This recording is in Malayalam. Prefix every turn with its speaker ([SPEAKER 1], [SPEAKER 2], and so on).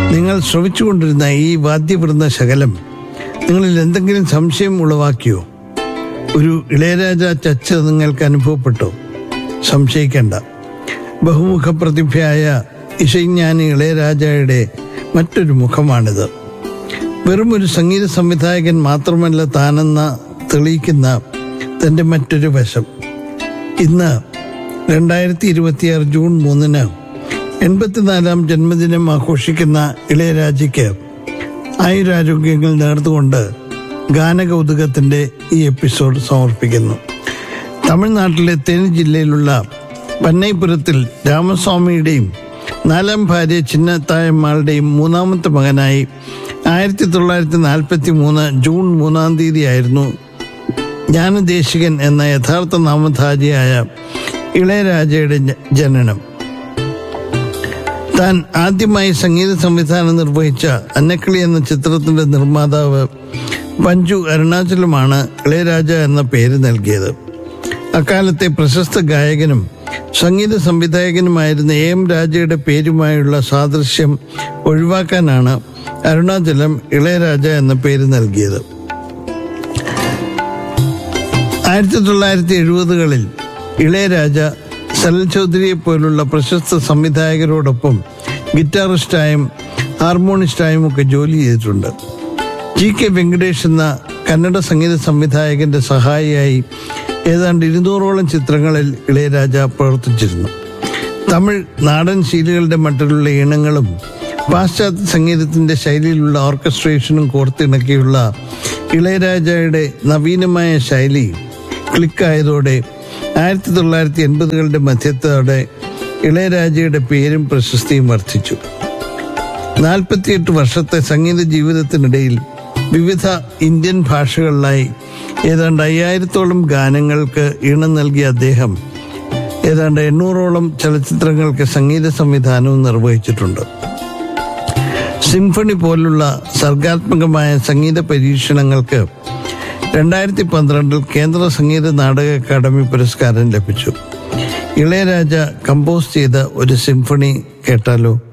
[SPEAKER 1] നിങ്ങൾ ശ്രവിച്ചുകൊണ്ടിരുന്ന ഈ വാദ്യവൃന്ദ ശകലം നിങ്ങളിൽ എന്തെങ്കിലും സംശയം ഉളവാക്കിയോ ഒരു ഇളയരാജ ചച്ച നിങ്ങൾക്ക് അനുഭവപ്പെട്ടോ സംശയിക്കേണ്ട ബഹുമുഖ പ്രതിഭയായ ഇശൈജ്ഞാനി ഇളയരാജയുടെ മറ്റൊരു മുഖമാണിത് വെറും ഒരു സംഗീത സംവിധായകൻ മാത്രമല്ല താനെന്ന തെളിയിക്കുന്ന തൻ്റെ മറ്റൊരു വശം ഇന്ന് രണ്ടായിരത്തി ഇരുപത്തിയാറ് ജൂൺ മൂന്നിന് എൺപത്തിനാലാം ജന്മദിനം ആഘോഷിക്കുന്ന ഇളയരാജയ്ക്ക് ആയുരാരോഗ്യങ്ങൾ നേർന്നുകൊണ്ട് ഗാനകൗതുകത്തിന്റെ ഈ എപ്പിസോഡ് സമർപ്പിക്കുന്നു തമിഴ്നാട്ടിലെ തേനി ജില്ലയിലുള്ള പന്നൈപുരത്തിൽ രാമസ്വാമിയുടെയും നാലാം ഭാര്യ ചിന്നത്തായമ്മാളുടെയും മൂന്നാമത്തെ മകനായി ആയിരത്തി തൊള്ളായിരത്തി നാൽപ്പത്തി മൂന്ന് ജൂൺ മൂന്നാം തീയതിയായിരുന്നു ജ്ഞാനദേശികൻ എന്ന യഥാർത്ഥ നാമധാരിയായ ഇളയരാജയുടെ ജ- ജനനം താൻ ആദ്യമായി സംഗീത സംവിധാനം നിർവഹിച്ച അന്നക്കിളി എന്ന ചിത്രത്തിന്റെ നിർമ്മാതാവ് പഞ്ചു അരുണാചലുമാണ് ഇളയരാജ എന്ന പേര് നൽകിയത് അക്കാലത്തെ പ്രശസ്ത ഗായകനും സംഗീത സംവിധായകനുമായിരുന്ന എ എം രാജയുടെ പേരുമായുള്ള സാദൃശ്യം ഒഴിവാക്കാനാണ് അരുണാചലം ഇളയരാജ എന്ന പേര് നൽകിയത് ആയിരത്തി തൊള്ളായിരത്തി എഴുപതുകളിൽ ഇളയരാജ സലൽ ചൗധരിയെ പോലുള്ള പ്രശസ്ത സംവിധായകരോടൊപ്പം ഗിറ്റാറിസ്റ്റായും ഹാർമോണിസ്റ്റായും ഒക്കെ ജോലി ചെയ്തിട്ടുണ്ട് ജി കെ വെങ്കടേഷ് എന്ന കന്നഡ സംഗീത സംവിധായകന്റെ സഹായിയായി ഏതാണ്ട് ഇരുന്നൂറോളം ചിത്രങ്ങളിൽ ഇളയരാജ പ്രവർത്തിച്ചിരുന്നു തമിഴ് നാടൻ ശീലുകളുടെ മട്ടിലുള്ള ഈണങ്ങളും പാശ്ചാത്യ സംഗീതത്തിന്റെ ശൈലിയിലുള്ള ഓർക്കസ്ട്രേഷനും കോർത്തിണക്കിയുള്ള ഇളയരാജയുടെ നവീനമായ ശൈലി ക്ലിക്കായതോടെ ആയിരത്തി തൊള്ളായിരത്തി എൺപതുകളുടെ മധ്യത്തോടെ ഇളയരാജയുടെ പേരും പ്രശസ്തിയും വർദ്ധിച്ചു നാൽപ്പത്തിയെട്ട് വർഷത്തെ സംഗീത ജീവിതത്തിനിടയിൽ വിവിധ ഇന്ത്യൻ ഭാഷകളിലായി ഏതാണ്ട് അയ്യായിരത്തോളം ഗാനങ്ങൾക്ക് ഈണം നൽകിയ അദ്ദേഹം ഏതാണ്ട് എണ്ണൂറോളം ചലച്ചിത്രങ്ങൾക്ക് സംഗീത സംവിധാനവും നിർവഹിച്ചിട്ടുണ്ട് സിംഫണി പോലുള്ള സർഗാത്മകമായ സംഗീത പരീക്ഷണങ്ങൾക്ക് രണ്ടായിരത്തി പന്ത്രണ്ടിൽ കേന്ദ്ര സംഗീത നാടക അക്കാദമി പുരസ്കാരം ലഭിച്ചു ഇളയരാജ കമ്പോസ് ചെയ്ത ഒരു സിംഫണി കേട്ടാലോ